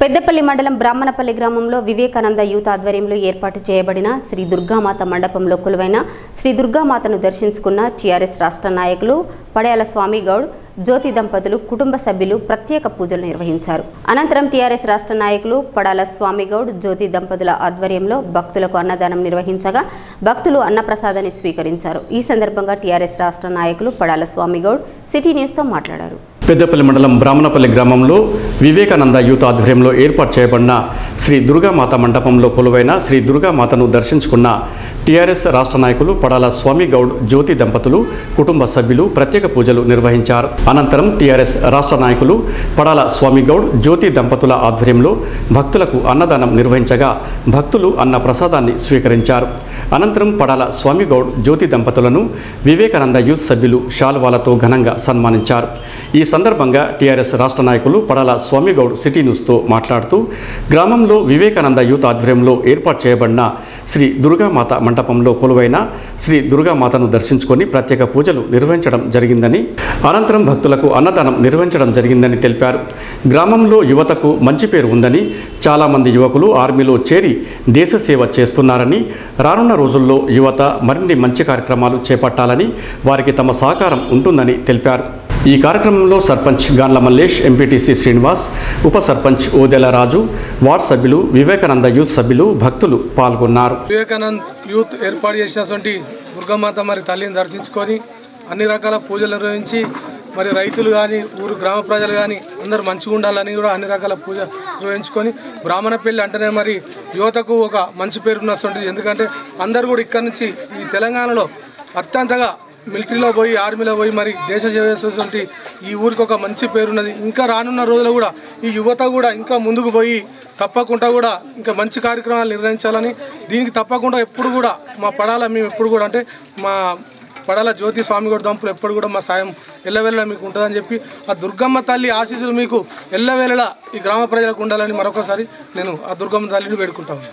పెద్దపల్లి మండలం బ్రాహ్మణపల్లి గ్రామంలో వివేకానంద యూత్ ఆధ్వర్యంలో ఏర్పాటు చేయబడిన శ్రీ దుర్గామాత మండపంలో కొలువైన శ్రీ దుర్గామాతను దర్శించుకున్న టీఆర్ఎస్ రాష్ట్ర నాయకులు పడయాల స్వామి గౌడ్ జ్యోతి దంపతులు కుటుంబ సభ్యులు ప్రత్యేక పూజలు నిర్వహించారు అనంతరం టీఆర్ఎస్ రాష్ట్ర నాయకులు పడాల స్వామి గౌడ్ జ్యోతి దంపతుల ఆధ్వర్యంలో భక్తులకు అన్నదానం నిర్వహించగా భక్తులు అన్నప్రసాదాన్ని స్వీకరించారు ఈ సందర్భంగా టీఆర్ఎస్ రాష్ట్ర నాయకులు పడాల స్వామి గౌడ్ సిటీ న్యూస్తో మాట్లాడారు పెద్దపల్లి మండలం బ్రాహ్మణపల్లి గ్రామంలో వివేకానంద యూత్ ఆధ్వర్యంలో ఏర్పాటు చేయబడిన శ్రీ దుర్గామాత మండపంలో కొలువైన శ్రీ దుర్గామాతను దర్శించుకున్న టీఆర్ఎస్ రాష్ట్ర నాయకులు పడాల స్వామి గౌడ్ జ్యోతి దంపతులు కుటుంబ సభ్యులు ప్రత్యేక పూజలు నిర్వహించారు అనంతరం టీఆర్ఎస్ రాష్ట్ర నాయకులు పడాల స్వామి గౌడ్ జ్యోతి దంపతుల ఆధ్వర్యంలో భక్తులకు అన్నదానం నిర్వహించగా భక్తులు అన్న ప్రసాదాన్ని స్వీకరించారు అనంతరం పడాల స్వామి గౌడ్ జ్యోతి దంపతులను వివేకానంద యూత్ సభ్యులు శాల్వాలతో ఘనంగా సన్మానించారు ఈ సందర్భంగా టీఆర్ఎస్ రాష్ట్ర నాయకులు పడాల స్వామి గౌడ్ సిటీ న్యూస్తో మాట్లాడుతూ గ్రామంలో వివేకానంద యూత్ ఆధ్వర్యంలో ఏర్పాటు చేయబడిన శ్రీ దుర్గామాత మంటపంలో కొలువైన శ్రీ దుర్గామాతను దర్శించుకొని ప్రత్యేక పూజలు నిర్వహించడం జరిగిందని అనంతరం భక్తులకు అన్నదానం నిర్వహించడం జరిగిందని తెలిపారు గ్రామంలో యువతకు మంచి పేరు ఉందని చాలామంది యువకులు ఆర్మీలో చేరి దేశ సేవ చేస్తున్నారని రానున్న రోజుల్లో యువత మరిన్ని మంచి కార్యక్రమాలు చేపట్టాలని వారికి తమ సహకారం ఉంటుందని తెలిపారు ఈ కార్యక్రమంలో సర్పంచ్ గాన్ల మల్లేష్ ఎంపీటీసీ శ్రీనివాస్ ఉప సర్పంచ్ ఓదెల రాజు వార్డ్ సభ్యులు వివేకానంద యూత్ సభ్యులు భక్తులు పాల్గొన్నారు వివేకానంద్ యూత్ ఏర్పాటు చేసినటువంటి దుర్గామాత మరి తల్లిని దర్శించుకొని అన్ని రకాల పూజలు నిర్వహించి మరి రైతులు కానీ ఊరు గ్రామ ప్రజలు కానీ అందరూ మంచిగా ఉండాలని కూడా అన్ని రకాల పూజ నిర్వహించుకొని బ్రాహ్మణ పెళ్లి అంటేనే మరి యువతకు ఒక మంచి పేరు ఉన్నటువంటిది ఎందుకంటే అందరు కూడా ఇక్కడ నుంచి ఈ తెలంగాణలో అత్యంతగా మిలిటరీలో పోయి ఆర్మీలో పోయి మరి దేశ సేవ చేసేటువంటి ఈ ఊరికి ఒక మంచి పేరున్నది ఇంకా రానున్న రోజుల్లో కూడా ఈ యువత కూడా ఇంకా ముందుకు పోయి తప్పకుండా కూడా ఇంకా మంచి కార్యక్రమాలు నిర్వహించాలని దీనికి తప్పకుండా ఎప్పుడు కూడా మా పడాల మేము ఎప్పుడు కూడా అంటే మా పడాల జ్యోతి స్వామి కూడా దంపులు ఎప్పుడు కూడా మా సాయం ఎల్లవేళలా మీకు ఉంటుందని చెప్పి ఆ దుర్గమ్మ తల్లి ఆశీస్సులు మీకు ఎల్లవేళలా ఈ గ్రామ ప్రజలకు ఉండాలని మరొకసారి నేను ఆ దుర్గమ్మ తల్లిని వేడుకుంటాను